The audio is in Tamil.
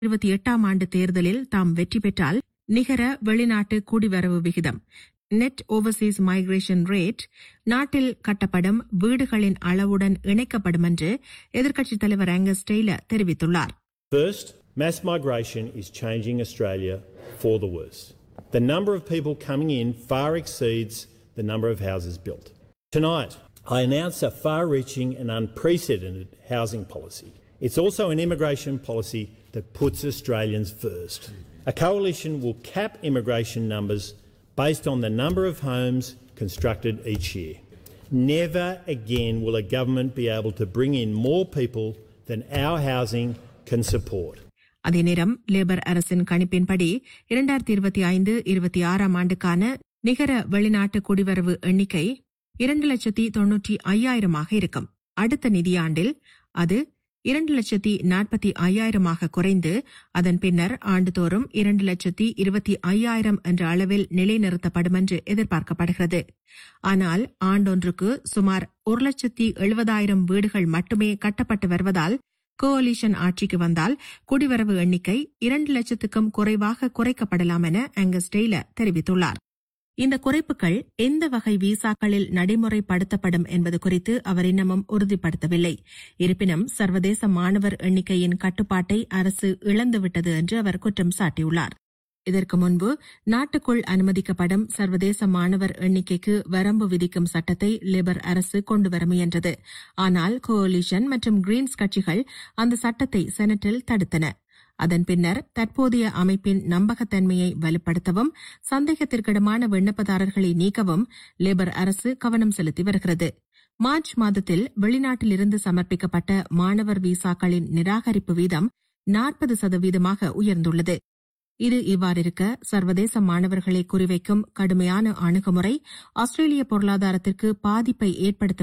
இருபத்தி எட்டாம் ஆண்டு தேர்தலில் தாம் வெற்றி பெற்றால் நிகர வெளிநாட்டு குடிவரவு விகிதம் நெட் ஓவர்சீஸ் மைக்ரேஷன் ரேட் நாட்டில் கட்டப்படும் வீடுகளின் அளவுடன் இணைக்கப்படும் என்று எதிர்க்கட்சித் தலைவர் ஆங்கஸ் டெய்லர் தெரிவித்துள்ளார் First, mass migration is changing Australia for the worse. The number of people coming in far exceeds the number of houses built. Tonight, I announce a far reaching and unprecedented housing policy. It's also an immigration policy that puts Australians first. A coalition will cap immigration numbers based on the number of homes constructed each year. Never again will a government be able to bring in more people than our housing can support. அதே நேரம் லேபர் அரசின் கணிப்பின்படி இரண்டாயிரத்தி இருபத்தி ஐந்து இருபத்தி ஆறாம் ஆண்டுக்கான நிகர வெளிநாட்டு குடிவரவு எண்ணிக்கை இரண்டு லட்சத்தி தொன்னூற்றி ஐயாயிரமாக இருக்கும் அடுத்த நிதியாண்டில் அது இரண்டு லட்சத்தி நாற்பத்தி ஐயாயிரமாக குறைந்து அதன் பின்னர் ஆண்டுதோறும் இரண்டு லட்சத்தி இருபத்தி ஐயாயிரம் என்ற அளவில் நிலைநிறுத்தப்படும் என்று எதிர்பார்க்கப்படுகிறது ஆனால் ஆண்டொன்றுக்கு சுமார் ஒரு லட்சத்தி எழுபதாயிரம் வீடுகள் மட்டுமே கட்டப்பட்டு வருவதால் கோலிஷன் ஆட்சிக்கு வந்தால் குடிவரவு எண்ணிக்கை இரண்டு லட்சத்துக்கும் குறைவாக குறைக்கப்படலாம் என ஆங்கஸ் டெய்லர் தெரிவித்துள்ளார் இந்த குறைப்புகள் எந்த வகை விசாக்களில் நடைமுறைப்படுத்தப்படும் என்பது குறித்து அவர் இன்னமும் உறுதிப்படுத்தவில்லை இருப்பினும் சர்வதேச மாணவர் எண்ணிக்கையின் கட்டுப்பாட்டை அரசு இழந்துவிட்டது என்று அவர் குற்றம் சாட்டியுள்ளார் இதற்கு முன்பு நாட்டுக்குள் அனுமதிக்கப்படும் சர்வதேச மாணவர் எண்ணிக்கைக்கு வரம்பு விதிக்கும் சட்டத்தை லேபர் அரசு கொண்டுவர முயன்றது ஆனால் கோலிஷன் மற்றும் கிரீன்ஸ் கட்சிகள் அந்த சட்டத்தை செனட்டில் தடுத்தன அதன் பின்னர் தற்போதைய அமைப்பின் நம்பகத்தன்மையை வலுப்படுத்தவும் சந்தேகத்திற்கிடமான விண்ணப்பதாரர்களை நீக்கவும் லேபர் அரசு கவனம் செலுத்தி வருகிறது மார்ச் மாதத்தில் வெளிநாட்டிலிருந்து சமர்ப்பிக்கப்பட்ட மாணவர் விசாக்களின் நிராகரிப்பு வீதம் நாற்பது சதவீதமாக உயர்ந்துள்ளது இது இவ்வாறிருக்க சர்வதேச மாணவர்களை குறிவைக்கும் கடுமையான அணுகுமுறை ஆஸ்திரேலிய பொருளாதாரத்திற்கு பாதிப்பை ஏற்படுத்தும்